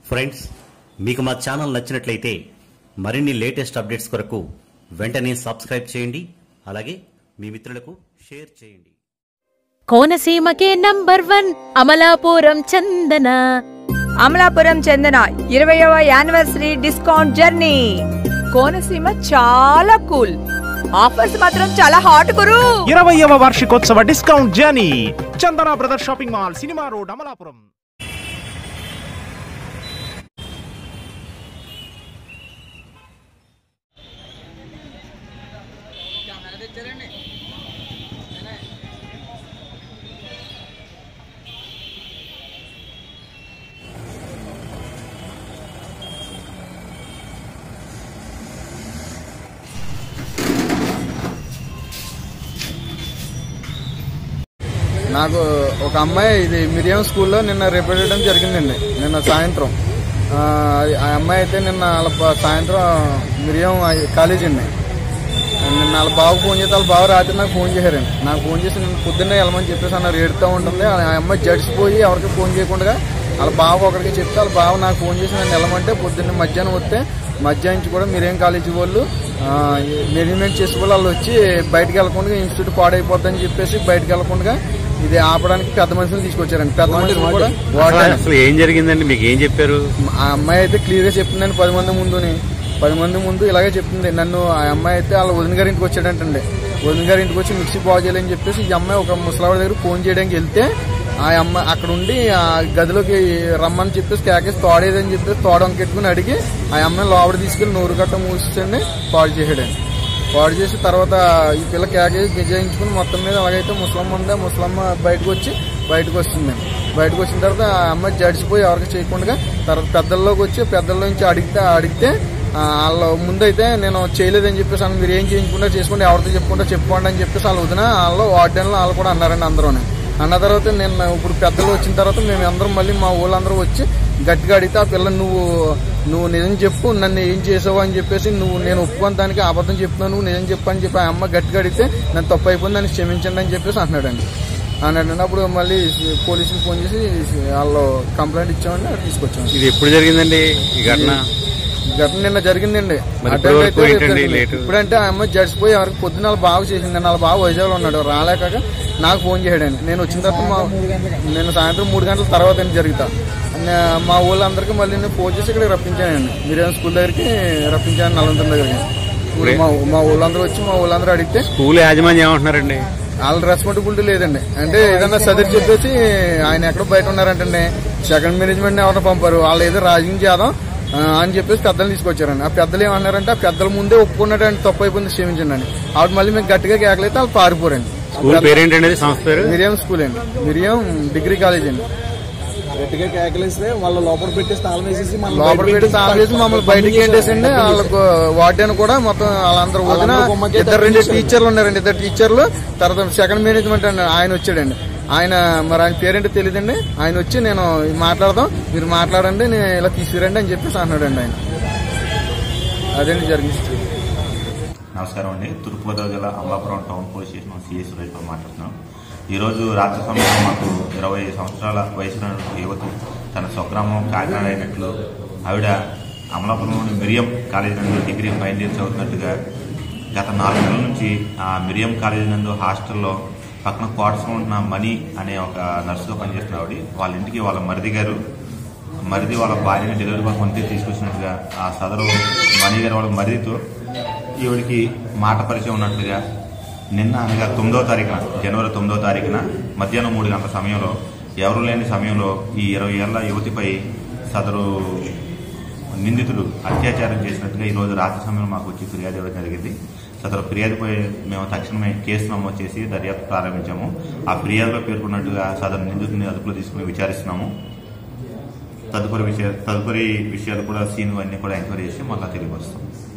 Friends మీకు మా channel నచ్చినట్లయితే మరిన్ని లేటెస్ట్ అప్డేట్స్ కొరకు వెంటనే సబ్స్క్రైబ్ చేయండి అలాగే మీ మిత్రులకు షేర్ చేయండి కోనసీమకే నంబర్ వన్ అమలాపురం చందన అమలాపురం చెందిన ఇరవయవ యానివర్సరీ డిస్కౌంట్ జర్నీ కోనసీమ చాలా కూల్ ఆఫర్స్ మాత్రం చాలా హాట్ గురు ఇరవయవ వార్షికోత్సవ డిస్కౌంట్ జర్నీ Chandana brother shopping mall cinema road Amalapuram నాకు ఒక అమ్మాయి ఇది మిరియం స్కూల్లో నిన్న రిపోర్ట్ చేయడం జరిగిందండి నిన్న సాయంత్రం ఆ, ఆ అమ్మాయి అయితే నిన్న వాళ్ళ ప- సాయంత్రం మిరియం ఐ- కాలేజీ అండి నిన్న వాళ్ళ బాబు ఫోన్ చేస్తే వాళ్ళ బాబు రాత్రి నాకు ఫోన్ చేశారండి నాకు ఫోన్ చేసి నేను పొద్దున్నే వెళ్ళమని చెప్పేసి అన్నారు ఏడుతూ ఉంటుంది ఆ అమ్మాయి జడిసిపోయి ఎవరికి ఫోన్ చేయకుండా వాళ్ళ బాబు ఒకరికి చెప్తే వాళ్ళ బాబు నాకు ఫోన్ చేసి నన్ను వెళ్ళమంటే పొద్దున్నే మధ్యాహ్నం వస్తే మధ్యాహ్నం నుంచి కూడా మీరేం కాలేజీ వాళ్ళు మేనేజ్మెంట్ చేసే వాళ్ళు వాళ్ళు వచ్చి బయటకు వెళ్ళకుండా ఇన్స్టిట్యూట్ పాడైపోద్దని చెప్పేసి బయటకు వెళ్ళకుండా ఇది ఆపడానికి పెద్ద మనుషులు తీసుకొచ్చారండి పెద్ద మనుషులు కూడా వార్డెన్ అసలు ఏం జరిగిందండి మీకు ఏం చెప్పారు ఆ అమ్మాయి అయితే క్లియర్ గా చెప్తుందండి పది మంది ముందుని పది మంది ముందు ఇలాగే చెప్తుంది నన్ను ఆ అమ్మాయి అయితే వాళ్ళ వదిన గారి ఇంటికి వచ్చాడంటండి వదిన గారి ఇంటికి వచ్చి మిక్సీ బాగు చేయాలని చెప్పేసి ఈ అమ్మాయి ఒక ముసలావిడ దగ్గర ఫోన్ చేయడానికి వెళ్తే ఆ అమ్మాయి అక్కడ ఉండి ఆ గదిలోకి రమ్మని చెప్పేసి కేకేసి తోడేదని చెప్పేసి తోడం కెట్టుకుని అడిగి ఆ అమ్మాయి లోపల తీసుకెళ్లి నోరు గట్ట మూసేసండి పాడు చేసాడండి పాడు చేసి తర్వాత ఈ పిల్ల కేకేసి గిజాయించుకుని మొత్తం మీద అలాగైతే ముసలమ్మ ఉందా ముసలమ్మ బయటకు వచ్చి బయటకు వస్తుందండి బయటకు వచ్చిన తర్వాత ఆ అమ్మాయి జడిచిపోయి ఎవరికి చేయకుండా తర్వాత పెద్దల్లోకి వచ్చి పెద్దల్లో నుంచి అడిగితే అడిగితే ఆ, వాళ్ళ ముందైతే నేను చేయలేదని చెప్పేసి అన్న మీరు ఏం చేయించకుండా చేసుకోండి ఎవరితో చెప్పుకుంటా చెప్పుకోండి అని చెప్పేసి వాళ్ళు వదిన వాళ్ళు వార్డెన్లో వాళ్ళు కూడా అన్నారండి అందరూనే అన్న తర్వాత నేను ఇప్పుడు పెద్దలు వచ్చిన తర్వాత మేము అందరం మళ్ళీ మా ఊళ్ళందరూ వచ్చి గట్టిగా అడిగితే ఆ పిల్ల నువ్వు నువ్వు నిజం చెప్పు నన్ను ఏం చేసావు అని చెప్పేసి నువ్వు నేను ఒప్పుకొని దానికి అబద్ధం చెప్తున్నావు నువ్వు నిజం చెప్పు అని చెప్పి ఆ అమ్మ గట్టిగా అడిగితే నన్ను తప్పు అయిపోయింది నన్ను క్షమించండి అని చెప్పేసి అంటున్నాడండి అన్నాడు అప్పుడు మళ్ళీ పోలీసులు ఫోన్ చేసి వాళ్ళు కంప్లైంట్ ఇచ్చామని అక్కడ తీసుకొచ్చాము ఇది ఎప్పుడు జరిగిందండి ఈ ఘటన ఘటన నిన్న జరిగిందండి మరి ఆ ఇప్పటి టైంలో వరకు అయితే ఏంటండి జరిగింది. లేటు? ఇప్పుడంటే ఆ అమ్మాయి జడిసిపోయి ఎవరికి పొద్దున్న వాళ్ళ బాగా చేసింది వాళ్ళ బాగా వైజాగ్లో ఉన్నాడు రాలేక నాకు ఫోన్ చేయడండి నేను వచ్చిన తర్వాత మా నేను సాయంత్రం మూడు గంటల తర్వాత అండి జరుగుతా నే- మా ఊళ్ళందరికీ మళ్ళీ నేను ఫోన్ చేసి ఇక్కడ రప్పించానండి మీరేమో స్కూల్ దగ్గరికి రప్పించాను నల్లంతరం దగ్గరికి ఇప్పుడు మా మా ఊళ్ళందరూ వచ్చి మా ఊళ్ళందరూ అడిగితే స్కూల్ యాజమాన్యం ఏమంటున్నారండి వాళ్ళ రెస్పాన్సిబిలిటీ లేదండి అంటే ఏదన్నా సదిరి చెప్పేసి ఆయన ఎక్కడో బయట ఉన్నారంటండి సెకండ్ మేనేజ్మెంట్ ఎవరిని పంపారు వాళ్ళు ఏదో రాజకీయం చేద్దాం ఆ, అని చెప్పేసి పెద్దలు తీసుకొచ్చారండి ఆ పెద్దలు ఏమన్నారంటే ఆ పెద్దల ముందే ఒప్పుకున్నాడండి తప్పు అయిపోయింది క్షమించండి అని ఆవిడ మళ్ళీ మేము గట్టిగా కేకలైతే వాళ్ళు పారిపోరండి స్కూల్ పేరేంటండి సంస్థ పేరు మిరియం స్కూల్ అండి మిరియం డిగ్రీ కాలేజ్ అండి గట్టిగా కేకలేస్తే వాళ్ళ లోపల పెట్టేసి తాళం వేసేసి మన లోపల పెట్టి తాళం వేసి మమ్మల్ని బయటికి ఏంటేసండి వాళ్ళకు వార్డెన్ కూడా మొత్తం వాళ్ళందరూ వదిన వాళ్ళందరూ గుమ్మకే ఇద్దరు రెండు తప్పించారు. టీచర్లు ఉన్నారండి ఇద్దరు టీచర్లు తర్వాత సెకండ్ మేనేజ్మెంట్ అండి ఆయన వచ్చాడండి ఆయన మరి ఆయన పేరేంటో తెలియదండి ఆయన వచ్చి నేను మాట్లాడదాం మీరు మాట్లాడండి నేను ఇలా తీసుకురండి అని చెప్పేసి అన్నాడండి ఆయన అదండి జరిగింది నమస్కారం అండి తూర్పుగోదావరి జిల్లా Amalapuram town police station CI Suresh Babu మాట్లాడుతున్నాం ఈరోజు రాత్రి సమయంలో మాకు ఇరవై సంవత్సరాల వయసున్న యువతి తన స్వగ్రామం కాకినాడ అయినట్లు ఆవిడ అమలాపురంలోని మిరియం కాలేజీ నందు డిగ్రీ ఫైనల్ ఇయర్ చదువుతున్నట్టుగా గత నాలుగు నెలల నుంచి ఆ మిరియం కాలేజీ నందు హాస్టల్లో పక్కన క్వార్టర్స్లో ఉంటున్న మనీ అనే ఒక నర్సుగా పనిచేస్తున్న ఆవిడ వాళ్ళ ఇంటికి వాళ్ళ మరిది గారు మరిది వాళ్ళ భార్యని డెలివరీ బాయ్ కొంటే తీసుకొచ్చినట్టుగా ఆ సదరు మణి గారు వాళ్ళ మరిదితో ఈవిడికి మాట పరిచయం ఉన్నట్టుగా నిన్న అనగా తొమ్మిదవ తారీఖున జనవరి తొమ్మిదవ తారీఖున మధ్యాహ్నం మూడు గంటల సమయంలో ఎవరు లేని సమయంలో ఈ ఇరవై ఏళ్ల యువతిపై సదరు నిందితుడు అత్యాచారం చేసినట్టుగా ఈ రోజు రాత్రి సమయంలో మాకు వచ్చి ఫిర్యాదు ఇవ్వడం జరిగింది సదరు ఫిర్యాదుపై మేము తక్షణమే కేసు నమోదు చేసి దర్యాప్తు ప్రారంభించాము ఆ ఫిర్యాదులో పేర్కొన్నట్టుగా సదరు నిందితుడిని అదుపులో తీసుకుని విచారిస్తున్నాము తదుపరి విషయ తదుపరి విషయాలు కూడా సీన్ అన్ని కూడా ఎంక్వైరీ చేసి మళ్ళీ తెలియపరుస్తాం